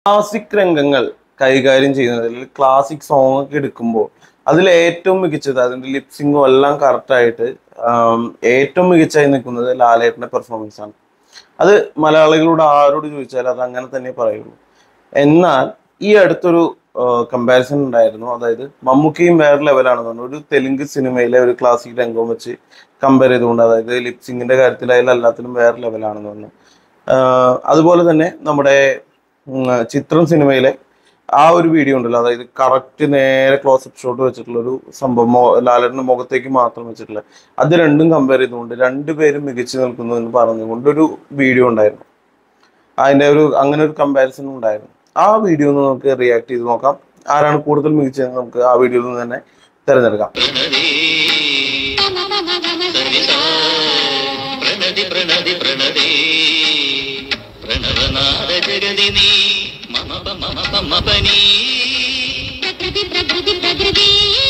classic രംഗങ്ങൾ കൈകാര്യം ചെയ്യുന്നതിൽ ക്ലാസിക് സോങ് ഒക്കെ എടുക്കുമ്പോൾ അതിൽ ഏറ്റവും മികച്ചത് അതിന്റെ ലിപ്സിങ്ങും എല്ലാം കറക്റ്റായിട്ട് ഏറ്റവും മികച്ചായി നിൽക്കുന്നത് ലാലേട്ടന്റെ പെർഫോമൻസ് ആണ് അത് മലയാളികളോട് ആരോട് ചോദിച്ചാൽ അത് അങ്ങനെ തന്നെ പറയുള്ളൂ എന്നാൽ ഈ അടുത്തൊരു കമ്പാരിസൺ ഉണ്ടായിരുന്നു അതായത് മമ്മൂക്കയും വേറെ ലെവലാണെന്ന് പറഞ്ഞു ഒരു തെലുങ്ക് സിനിമയിലെ ഒരു ക്ലാസിക് രംഗം വെച്ച് കമ്പയർ ചെയ്തുകൊണ്ട് അതായത് ലിപ്സിങ്ങിന്റെ കാര്യത്തിലായാലും എല്ലാത്തിലും വേറെ ലെവലാണെന്ന് പറഞ്ഞു ആഹ് അതുപോലെ തന്നെ നമ്മുടെ ഉം, ചിത്രം സിനിമയിലെ ആ ഒരു വീഡിയോ ഉണ്ടല്ലോ അതായത് കറക്റ്റ് നേരെ ക്ലോസപ്പ് ഷോട്ട് വെച്ചിട്ടുള്ള ഒരു സംഭവം മോ- ലാലേട്ടന്റെ മുഖത്തേക്ക് മാത്രം വെച്ചിട്ടുള്ള അത് രണ്ടും കമ്പയർ ചെയ്തുകൊണ്ട് രണ്ടുപേരും മികച്ചു നിൽക്കുന്നു എന്ന് പറഞ്ഞുകൊണ്ട് ഒരു വീഡിയോ ഉണ്ടായിരുന്നു അതിന്റെ ഒരു അങ്ങനെ ഒരു കമ്പാരിസൺ ഉണ്ടായിരുന്നു ആ വീഡിയോ ഒന്ന് നമുക്ക് റിയാക്ട് ചെയ്ത് നോക്കാം ആരാണ് കൂടുതൽ മികച്ചതെന്ന് നമുക്ക് ആ വീഡിയോയിൽ നിന്ന് തന്നെ തിരഞ്ഞെടുക്കാം പ്രണതി പ്രണതി പ്രണതി പ്രണവനാദ ജഗതിനി മമ പ മമ പ മപനി പ്രകൃതി പ്രകൃതി പ്രകൃതി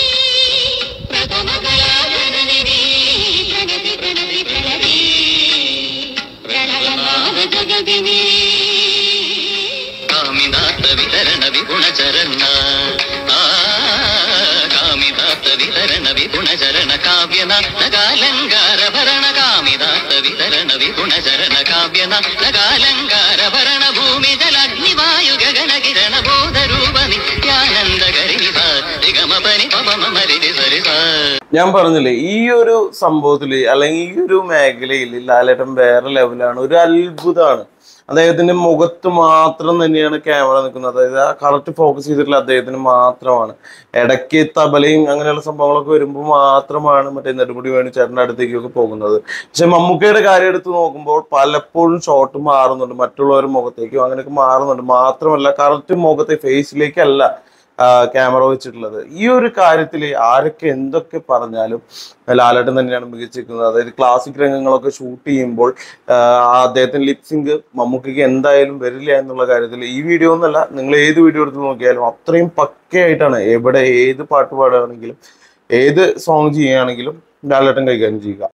പ്രഥമകലാജനനി പ്രണതി പ്രണതി പ്രണതി പ്രണവനാദ ജഗതിനി കാമിനാത്ത വിതരണ വിഗുണചരണ ആ കാമിതാത്ത വിതരണ വിഗുണചരണ കാവ്യനാട്ടകാലങ്കാര ഭരണ കാമിതാത്ത വിതരണ വിഗുണചരണ കാവ്യനാട്ടകാലങ്കാര ഭരണ ഭൂമി ജലഗ്നി വായു ഗഗന കിരണ ബോധരൂപ നിത്യാനന്ദ കരിത നിഗമപനി പമ മരിതി സരിസ ഞാൻ പറഞ്ഞില്ലേ ഈ ഒരു സംഭവത്തില് അല്ലെങ്കിൽ ഈ ഒരു മേഖലയിൽ ലാലേട്ടൻ വേറെ ലെവലാണ് ഒരു അത്ഭുതമാണ് അദ്ദേഹത്തിന്റെ മുഖത്ത് മാത്രം തന്നെയാണ് ക്യാമറ നിൽക്കുന്നത് അതായത് ആ കറക്റ്റ് ഫോക്കസ് ചെയ്തിട്ടുള്ള അദ്ദേഹത്തിന് മാത്രമാണ് ഇടയ്ക്ക് തബലയും അങ്ങനെയുള്ള സംഭവങ്ങളൊക്കെ വരുമ്പോൾ മാത്രമാണ് മറ്റേ നെടുമുടി വേണു ചേട്ടൻ്റെ അടുത്തേക്കൊക്കെ പോകുന്നത് പക്ഷെ മമ്മൂക്കയുടെ കാര്യം എടുത്ത് നോക്കുമ്പോൾ പലപ്പോഴും ഷോട്ട് മാറുന്നുണ്ട് മറ്റുള്ളവരുടെ മുഖത്തേക്കും അങ്ങനെയൊക്കെ മാറുന്നുണ്ട് മാത്രമല്ല കറക്റ്റ് മുഖത്തെ ഫേസിലേക്കല്ല ക്യാമറ വെച്ചിട്ടുള്ളത് ഈ ഒരു കാര്യത്തിൽ ആരൊക്കെ എന്തൊക്കെ പറഞ്ഞാലും ലാലേട്ടൻ തന്നെയാണ് മികച്ചിരിക്കുന്നത് അതായത് ക്ലാസിക് രംഗങ്ങളൊക്കെ ഷൂട്ട് ചെയ്യുമ്പോൾ ആഹ് അദ്ദേഹത്തിന് ലിപ്സിങ്ക് മമ്മൂക്കയ്ക്ക് എന്തായാലും വരില്ല എന്നുള്ള കാര്യത്തിൽ ഈ വീഡിയോ ഒന്നല്ല നിങ്ങൾ ഏത് വീഡിയോ എടുത്ത് നോക്കിയാലും അത്രയും പക്കയായിട്ടാണ് എവിടെ ഏത് പാട്ട് പാടുകയാണെങ്കിലും ഏത് സോങ് ചെയ്യുകയാണെങ്കിലും ലാലേട്ടൻ കൈകാര്യം ചെയ്യുക